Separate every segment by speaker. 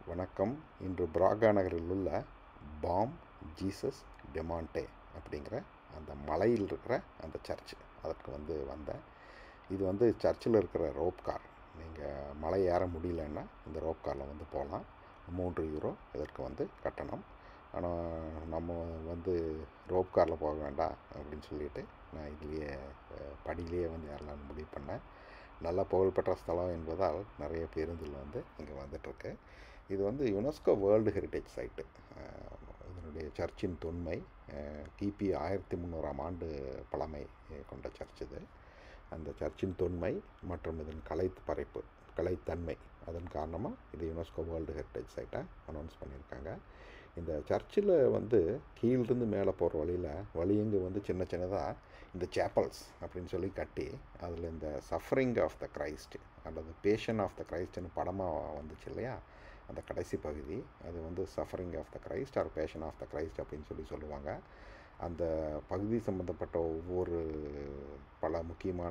Speaker 1: வணக்கம் இன்று பிராகா நகரில் உள்ள பாம் ஜீசஸ் டெமான்டே அப்படிங்கிற அந்த மலையில் இருக்கிற அந்த சர்ச் அதற்கு வந்து வந்தேன் இது வந்து சர்ச்சில் இருக்கிற ரோப் கார் நீங்கள் மலை ஏற முடியலன்னா இந்த ரோப் காரில் வந்து போகலாம் மூன்று யூரோ இதற்கு வந்து கட்டணம் ஆனால் நம்ம வந்து ரோப் காரில் போக வேண்டாம் அப்படின்னு சொல்லிட்டு நான் இதுலேயே அஹ், படியிலேயே வந்து ஏறலாம்னு முடிவு பண்ணேன் நல்ல புகழ்பெற்ற ஸ்தலம் என்பதால் நிறைய பேருந்தில் வந்து இங்கே வந்துட்டுருக்கு இது வந்து யுனெஸ்கோ வேர்ல்டு ஹெரிட்டேஜ் சைட்டு இதனுடைய சர்ச்சின் தொன்மை அஹ், கிபி ஆயிரத்தி முந்நூறாம் ஆண்டு பழமை அஹ், கொண்ட சர்ச் இது அந்த சர்ச்சின் தொன்மை மற்றும் இதன் கலை படைப்பு கலைத்தன்மை அதன் காரணமாக இது யுனெஸ்கோ வேர்ல்டு ஹெரிட்டேஜ் சைட்டாக அனௌன்ஸ் பண்ணியிருக்காங்க இந்த சர்ச்சில் வந்து கீழிருந்து மேலே போகிற வழியில் வழியங்கு வந்து சின்ன சின்னதாக இந்த சேப்பல்ஸ் அப்படின்னு சொல்லி கட்டி அதில் இந்த சஃபரிங் ஆஃப் த கிரைஸ்ட் அல்லது பேஷன் ஆஃப் த கிரைஸ்ட்னு படமாக வந்துச்சு இல்லையா அந்த கடைசி பகுதி அது வந்து suffering of the Christ or passion of the Christ அப்படின்னு சொல்லி சொல்லுவாங்க அந்த பகுதி சம்மந்தப்பட்ட ஒவ்வொரு பல முக்கியமான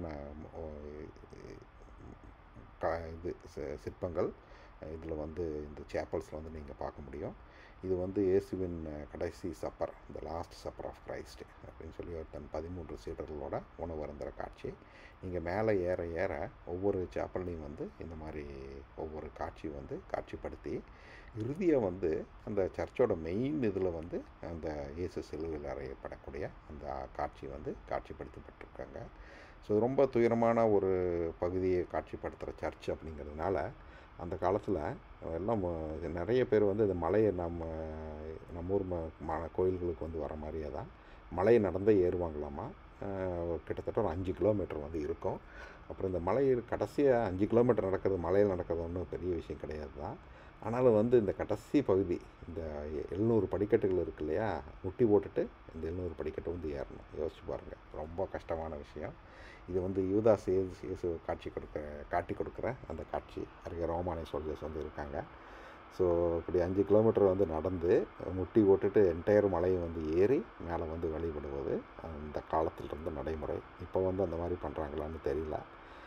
Speaker 1: க இது சி- சிற்பங்கள் இதில் வந்து இந்த சேப்பல்ஸில் வந்து நீங்கள் பார்க்க முடியும் இது வந்து இயேசுவின் அஹ், கடைசி சப்பர் இந்த லாஸ்ட் சப்பர் ஆஃப் கிரைஸ்ட் அப்படின்னு சொல்லி அவர் தன் பதிமூன்று சீடர்களோட உணவு அருந்துற காட்சி நீங்கள் மேலே ஏற ஏற ஒவ்வொரு சேப்பல்லையும் வந்து இந்த மாதிரி ஒவ்வொரு காட்சி வந்து காட்சிப்படுத்தி இறுதியாக வந்து அந்த சர்ச்சோட மெயின் இதில் வந்து அந்த இயேசு சிலுவையில் அறையப்படக்கூடிய அந்த காட்சி வந்து காட்சிப்படுத்தப்பட்டிருக்காங்க ஸோ ரொம்ப துயரமான ஒரு பகுதியை காட்சிப்படுத்துகிற சர்ச் அப்படிங்கிறதுனால அந்த காலத்தில் எல்லாம் ம- நிறைய பேர் வந்து இந்த மலையை நம்ம நம்ம ஊர் ம ம- கோயில்களுக்கு வந்து வர மாதிரியே தான் மலையை நடந்தே ஏறுவாங்களாமா அஹ் கிட்டத்தட்ட ஒரு அஞ்சு கிலோமீட்டர் வந்து இருக்கும் அப்புறம் இந்த மலை கடைசியாக அஞ்சு கிலோமீட்டர் நடக்கிறது மலையில் நடக்கிறது ஒன்றும் பெரிய விஷயம் கிடையாது தான் ஆனாலும் வந்து இந்த கடைசி பகுதி இந்த எழுநூறு படிக்கட்டுகள் இருக்கு இல்லையா முட்டி போட்டுட்டு இந்த எழுநூறு படிக்கட்டை வந்து ஏறணும் யோசிச்சு பாருங்கள் ரொம்ப கஷ்டமான விஷயம் இது வந்து யூதாஸ் இயேசு இயேசு காட்சி கொடுக்குற காட்டி கொடுக்குற அந்த காட்சி அருகே ரோமானிய சோல்ஜர்ஸ் வந்து இருக்காங்க ஸோ இப்படி அஞ்சு கிலோமீட்டர் வந்து நடந்து முட்டி போட்டுட்டு என்டையர் மலையை வந்து ஏறி மேலே வந்து வழிபடுவது அந்த காலத்தில் இருந்த நடைமுறை இப்போ வந்து அந்த மாதிரி பண்ணுறாங்களான்னு தெரியல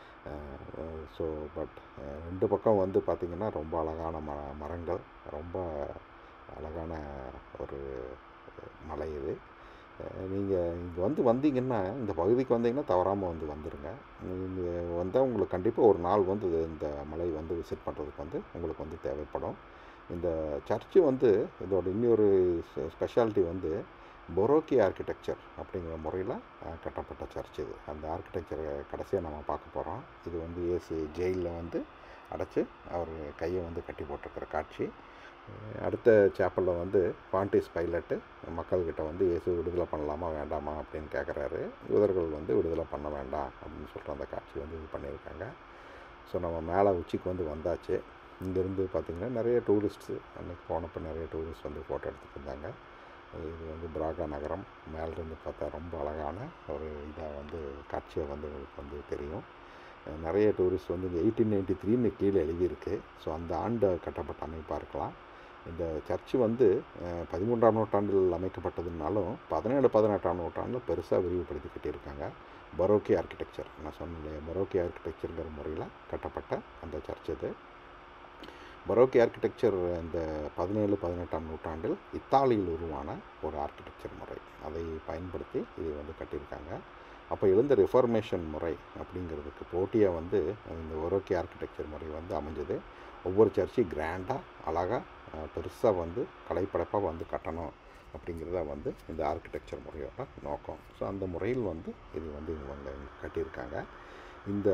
Speaker 1: ஸோ பட் ரெண்டு பக்கம் வந்து பார்த்திங்கன்னா ரொம்ப அழகான ம மரங்கள் ரொம்ப அழகான ஒரு மலை இது நீங்கள் இங்கே வந்து வந்தீங்கன்னா இந்த பகுதிக்கு வந்தீங்கன்னா தவறாமல் வந்து வந்துடுங்க நீங்கள் வந்தால் உங்களுக்கு கண்டிப்பாக ஒரு நாள் வந்து இது- இந்த மலை வந்து விசிட் பண்ணுறதுக்கு வந்து உங்களுக்கு வந்து தேவைப்படும் இந்த சர்ச்சு வந்து இதோட இன்னொரு ஸ்பெஷாலிட்டி வந்து பொரோக்கி ஆர்கிடெக்சர் அப்படிங்கிற முறையில் கட்டப்பட்ட சர்ச் இது அந்த ஆர்கிடெக்சரை கடைசியாக நம்ம பார்க்க போகிறோம் இது வந்து ஏசு ஜெயிலில் வந்து அடைச்சி அவர் கையை வந்து கட்டி போட்டிருக்கிற காட்சி அஹ் அடுத்த சேப்பலில் வந்து பாண்டிஸ் பைலட்டு மக்கள்கிட்ட வந்து இயேசு விடுதலை பண்ணலாமா வேண்டாமா அப்படின்னு கேட்குறாரு யூதர்கள் வந்து விடுதலை பண்ண வேண்டாம் அப்படின்னு சொல்கிற அந்த காட்சி வந்து இது பண்ணியிருக்காங்க ஸோ நம்ம மேலே உச்சிக்கு வந்து வந்தாச்சு இங்கேருந்து பார்த்திங்கன்னா நிறைய டூரிஸ்ட்ஸு அன்றைக்கி போனப்போ நிறைய டூரிஸ்ட் வந்து ஃபோட்டோ எடுத்துகிட்டு இருந்தாங்க இது வந்து பிராகா நகரம் மேலேருந்து பார்த்தா ரொம்ப அழகான ஒரு இதாக வந்து காட்சியாக வந்து உங்களுக்கு வந்து தெரியும் அஹ் நிறைய டூரிஸ்ட் வந்து இங்கே எயிட்டீன் நைன்டி த்ரீன்னு கீழே எழுதியிருக்கு ஸோ அந்த ஆண்டு கட்டப்பட்ட அமைப்பாக இருக்கலாம் இந்த சர்ச்சு வந்து அஹ், பதிமூன்றாம் நூற்றாண்டில் அமைக்கப்பட்டதுனாலும் பதினேழு பதினெட்டாம் நூற்றாண்டில் பெருசாக விரிவுபடுத்தி கட்டியிருக்காங்க பரோக்கி ஆர்கிடெக்சர் நான் சொன்னேன் இல்லையா பரோக்கி ஆர்கிடெக்சருங்கிற முறையில் கட்டப்பட்ட அந்த சர்ச் இது பரோக்கி ஆர்கிடெக்சர் இந்த பதினேழு பதினெட்டாம் நூற்றாண்டில் இத்தாலியில் உருவான ஒரு ஆர்கிடெக்சர் முறை அதை பயன்படுத்தி இதை வந்து கட்டியிருக்காங்க அப்போ எழுந்த ரிஃபர்மேஷன் முறை அப்படிங்கிறதுக்கு போட்டியாக வந்து இந்த ஒரோக்கி ஆர்கிடெக்சர் முறை வந்து அமைஞ்சது ஒவ்வொரு சர்ச்சையும் கிராண்டாக அழகாக பெருசாக வந்து கலைப்படைப்பாக வந்து கட்டணும் அப்படிங்கிறத வந்து இந்த ஆர்கிடெக்சர் முறையோட நோக்கம் ஸோ அந்த முறையில் வந்து இது வந்து இவங்க கட்டியிருக்காங்க இந்த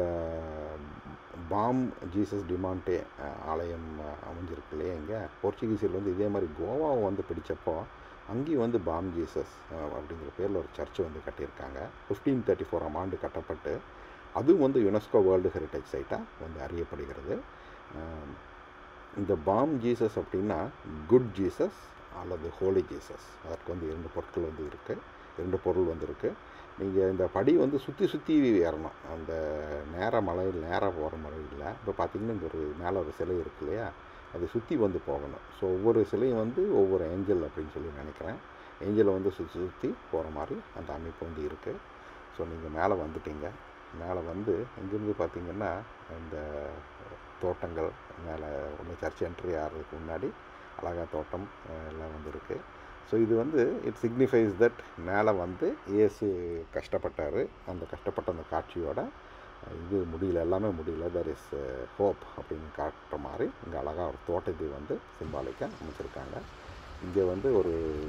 Speaker 1: பாம் ஜீசஸ் டிமாண்டே அஹ், ஆலயம் அஹ், அமைஞ்சிருக்கு இல்லையா இங்கே போர்ச்சுகீஸில் வந்து இதே மாதிரி கோவாவை வந்து பிடிச்சப்போ அங்கேயும் வந்து பாம் ஜீசஸ் அஹ், அப்படிங்கிற பேரில் ஒரு சர்ச் வந்து கட்டியிருக்காங்க ஃபிஃப்டீன் தேர்ட்டி ஃபோராம் ஆண்டு கட்டப்பட்டு அதுவும் வந்து யுனெஸ்கோ வேர்ல்டு ஹெரிட்டேஜ் சைட்டாக வந்து அறியப்படுகிறது அஹ், இந்த பாம் ஜீசஸ் அப்படின்னா குட் ஜீசஸ் அல்லது ஹோலி ஜீசஸ் அதற்கு வந்து இரண்டு பொருட்கள் வந்து இருக்குது இரண்டு பொருள் வந்து இருக்குது நீங்கள் இந்த படி வந்து சுற்றி சுற்றி ஏறணும் அந்த நேர மலையில் நேராக போகிற மாதிரி இல்லை இப்போ பார்த்தீங்கன்னா இங்கே ஒரு மேலே ஒரு சிலை இருக்கு இல்லையா அதை சுற்றி வந்து போகணும் ஸோ ஒவ்வொரு சிலையும் வந்து ஒவ்வொரு ஏஞ்சல் அப்படின்னு சொல்லி நினைக்கிறேன் ஏஞ்சலை வந்து சுற்றி சுற்றி போகிற மாதிரி அந்த அமைப்பு வந்து இருக்குது ஸோ நீங்கள் மேலே வந்துட்டீங்க மேலே வந்து இங்கேருந்து பார்த்தீங்கன்னா இந்த தோட்டங்கள் மேலே உள்ள சர்ச் என்ட்ரி ஆகிறதுக்கு முன்னாடி அழகாக தோட்டம் அஹ், எல்லாம் வந்து இருக்குது ஸோ இது வந்து இட் சிக்னிஃபைஸ் தட் மேலே வந்து இயேசு கஷ்டப்பட்டார் அந்த கஷ்டப்பட்ட அந்த காட்சியோட அஹ், இது முடியல எல்லாமே முடியல தர் இஸ் ஹோப் அப்படின்னு காட்டுற மாதிரி இங்கே அழகாக ஒரு தோட்டத்தை வந்து சிம்பாலிக்காக அமைச்சிருக்காங்க இங்கே வந்து ஒரு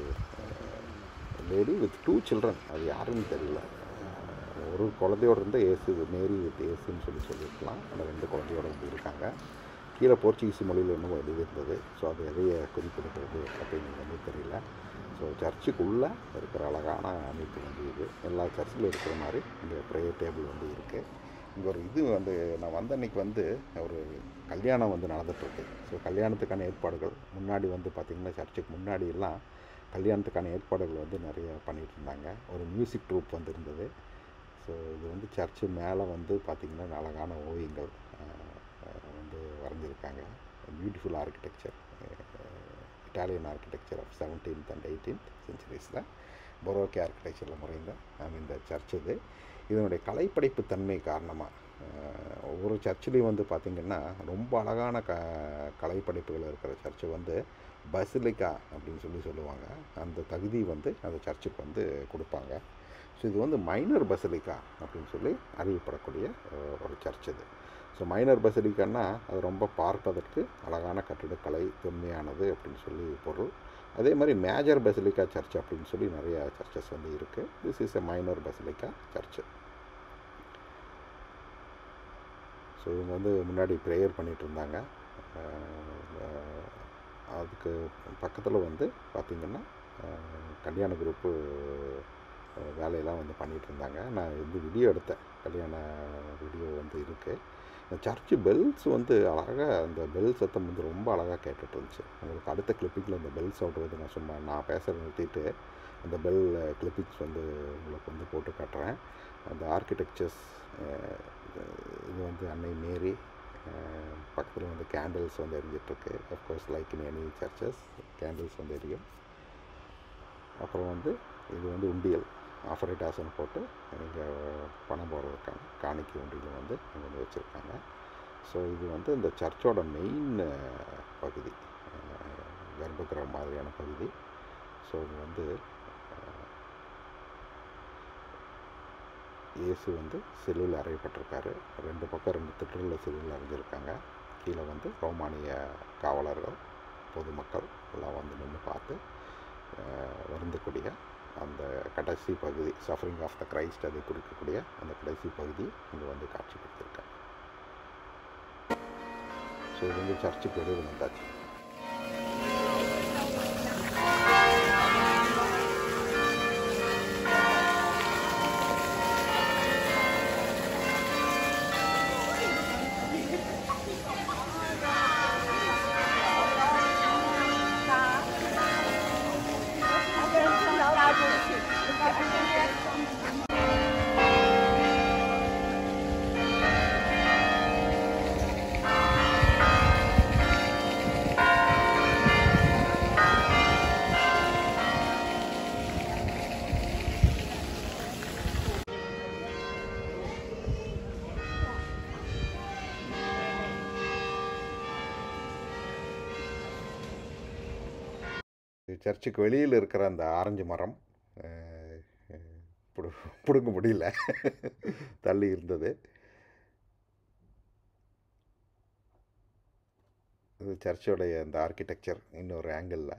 Speaker 1: லேடி வித் டூ சில்ட்ரன் அது யாருன்னு தெரியல அஹ், ஒரு குழந்தையோட இருந்த ஏசு மேரி வித் ஏசுன்னு சொல்லி சொல்லியிருக்கலாம் அந்த ரெண்டு குழந்தையோட வந்து இருக்காங்க கீழே போர்ச்சுகீஸ் மொழியில் இன்னும் எழுதியிருந்தது ஸோ அது எதைய குறிப்பிடுறது அப்படின்னு வந்து தெரியல ஸோ சர்ச்சுக்குள்ளே இருக்கிற அழகான அமைப்பு வந்து இது எல்லா சர்ச்சில் இருக்கிற மாதிரி இங்கே ப்ரேயர் டேபிள் வந்து இருக்குது இங்கே ஒரு இது வந்து நான் வந்த அன்னைக்கு வந்து ஒரு கல்யாணம் வந்து நடந்துகிட்ருக்கு ஸோ கல்யாணத்துக்கான ஏற்பாடுகள் முன்னாடி வந்து பார்த்திங்கன்னா சர்ச்சுக்கு முன்னாடி எல்லாம் கல்யாணத்துக்கான ஏற்பாடுகள் வந்து நிறைய பண்ணிகிட்டு இருந்தாங்க ஒரு மியூசிக் ட்ரூப் வந்து இருந்தது ஸோ இது வந்து சர்ச்சு மேலே வந்து பார்த்திங்கன்னா அழகான ஓவியங்கள் அஹ், அஹ், வந்து வரைஞ்சிருக்காங்க beautiful architecture Italian architecture of seventeenth and eighteenth செஞ்சுரிஸில் பொரோக்கே ஆர்கிடெக்சரில் முறைந்த ஐ இந்த சர்ச் இது இதனுடைய கலைப்படைப்பு தன்மை காரணமாக ஒவ்வொரு சர்ச்சிலையும் வந்து பார்த்திங்கன்னா ரொம்ப அழகான க கலைப்படைப்புகள் இருக்கிற சர்ச்சு வந்து பசிலிக்கா அப்படின்னு சொல்லி சொல்லுவாங்க அந்த தகுதி வந்து அந்த சர்ச்சுக்கு வந்து கொடுப்பாங்க ஸோ இது வந்து மைனர் பசிலிக்கா அப்படின்னு சொல்லி அறியப்படக்கூடிய அஹ், ஒரு சர்ச் இது ஸோ மைனர் பசிலிக்கான்னா அது ரொம்ப பார்ப்பதற்கு அழகான கட்டிடக்கலை தொன்மையானது அப்படின்னு சொல்லி பொருள் அதே மாதிரி மேஜர் பசிலிக்கா சர்ச் அப்படின்னு சொல்லி நிறைய சர்ச்சஸ் வந்து இருக்குது this is a minor basilica church so இவங்க வந்து முன்னாடி ப்ரேயர் பண்ணிகிட்டு இருந்தாங்க அஹ், அதுக்கு பக்கத்தில் வந்து பார்த்திங்கன்னா அஹ், கல்யாண குரூப்பு அஹ், வேலையெல்லாம் வந்து பண்ணிகிட்டு இருந்தாங்க நான் வந்து வீடியோ எடுத்தேன் கல்யாண வீடியோ வந்து இருக்குது இந்த சர்ச்சு பெல்ஸ் வந்து அழகாக அந்த பெல் சத்தம் வந்து ரொம்ப அழகாக கேட்டுட்டு இருந்துச்சு உங்களுக்கு அடுத்த கிளிப்பிங்கில் அந்த பெல் சவுண்ட் வந்து நான் சும்மா நான் பேசுகிறத நிறுத்திட்டு அந்த பெல் கிளிப்பிங்ஸ் வந்து உங்களுக்கு வந்து போட்டு காட்டுறேன் அந்த ஆர்கிடெக்சர்ஸ் இது வந்து அன்னை மேரி பக்கத்தில் வந்து கேண்டில்ஸ் வந்து எரிஞ்சிட்ருக்கு of course like in any churches candles வந்து எரியும் அப்புறம் வந்து இது வந்து உண்டியல் ஆஃபரேட்டாஸ்னு போட்டு நீங்கள் பணம் போடுறதுக்கான காணிக்கை உண்டியல் வந்து இங்கே வந்து வச்சுருக்காங்க ஸோ இது வந்து இந்த சர்ச்சோட மெயின் பகுதி அஹ், கர்ப்பகிரகம் மாதிரியான பகுதி ஸோ இது வந்து அஹ், இயேசு வந்து சிலுவில் அறையப்பட்டிருக்காரு ரெண்டு பக்கம் ரெண்டு திட்டுகளில் சிலுவில் அறைஞ்சிருக்காங்க கீழே வந்து ரோமானிய காவலர்கள் பொதுமக்கள் எல்லாம் வந்து நின்று பார்த்து அஹ், வருந்தக்கூடிய அந்த கடைசி பகுதி சஃபரிங் ஆஃப் த கிரைஸ்ட் அதை குறிக்கக்கூடிய அந்த கடைசி பகுதி இங்கே வந்து காட்சி கொடுத்துருக்காங்க ஸோ இது வந்து சர்ச்சுக்கு வெளியில் வந்தாச்சு இது சர்ச்சுக்கு வெளியில் இருக்கிற அந்த ஆரஞ்சு மரம் அஹ், அஹ், பிடு பிடுங்க முடியல தள்ளி இருந்தது இது சர்ச்சோடைய அந்த ஆர்கிடெக்சர் இன்னொரு ஆங்கிளில்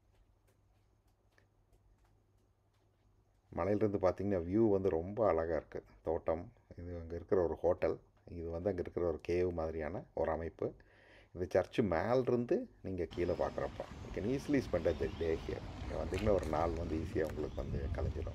Speaker 1: மலையிலேருந்து பார்த்தீங்கன்னா வியூ வந்து ரொம்ப அழகாக இருக்குது தோட்டம் இது அங்கே இருக்கிற ஒரு ஹோட்டல் இது வந்து அங்கே இருக்கிற ஒரு கேவ் மாதிரியான ஒரு அமைப்பு இது சர்ச்சு மேலிருந்து நீங்கள் கீழே பார்க்குறப்ப you can easily spend the day here வந்தீங்கன்னா ஒரு நாள் வந்து ஈஸியாக உங்களுக்கு வந்து கலைஞ்சிடும்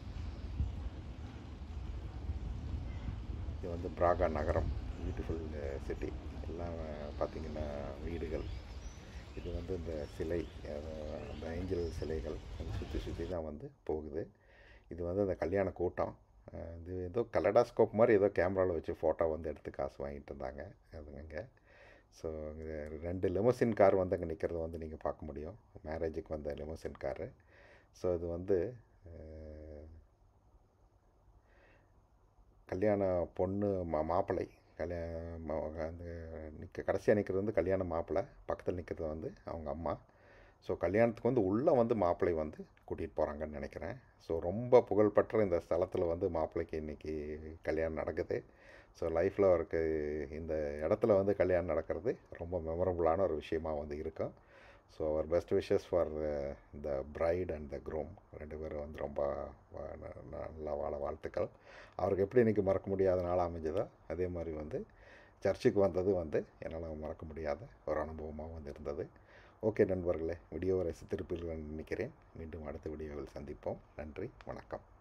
Speaker 1: இது வந்து பிராகா நகரம் பியூட்டிஃபுல் சிட்டி எல்லாம் பார்த்தீங்கன்னா வீடுகள் இது வந்து இந்த சிலை அஹ், அந்த ஏஞ்சல் சிலைகள் சுற்றி சுற்றி தான் வந்து போகுது இது வந்து அந்த கல்யாண கூட்டம் அஹ், இது ஏதோ கலடாஸ்கோப் மாதிரி ஏதோ கேமராவில் வச்சு ஃபோட்டோ வந்து எடுத்து காசு வாங்கிட்டு இருந்தாங்க அதுங்க ஸோ இது ரெண்டு லெமோசின் கார் வந்து அங்கே நிற்கிறத வந்து நீங்கள் பார்க்க முடியும் மேரேஜுக்கு வந்த லெமோசின் காரு ஸோ இது வந்து அஹ், கல்யாண பொண்ணு மா மாப்பிள்ளை கல்யாணம் அந்த நிற்க கடைசியாக நிற்கிறது வந்து கல்யாண மாப்பிள்ளை பக்கத்தில் நிற்கிறது வந்து அவங்க அம்மா ஸோ கல்யாணத்துக்கு வந்து உள்ளே வந்து மாப்பிள்ளை வந்து கூட்டிகிட்டு போகிறாங்கன்னு நினைக்கிறேன் ஸோ ரொம்ப புகழ்பெற்ற இந்த ஸ்தலத்தில் வந்து மாப்பிள்ளைக்கு இன்றைக்கி கல்யாணம் நடக்குது ஸோ லைஃப்பில் அவருக்கு இந்த இடத்துல வந்து கல்யாணம் நடக்கிறது ரொம்ப மெமரபுளான ஒரு விஷயமா வந்து இருக்கும் so our best wishes for the bride and the groom ரெண்டு பேரும் வந்து ரொம்ப வா- ந- நல்லா வாழ வாழ்த்துக்கள் அவருக்கு எப்படி இன்றைக்கி மறக்க முடியாத நாளாக அமைஞ்சதோ அதே மாதிரி வந்து சர்ச்சுக்கு வந்தது வந்து என்னால் மறக்க முடியாத ஒரு அனுபவமாக வந்து இருந்தது ஓகே நண்பர்களே வீடியோவை ரசித்திருப்பீர்கள் நினைக்கிறேன் மீண்டும் அடுத்த வீடியோவில் சந்திப்போம் நன்றி வணக்கம்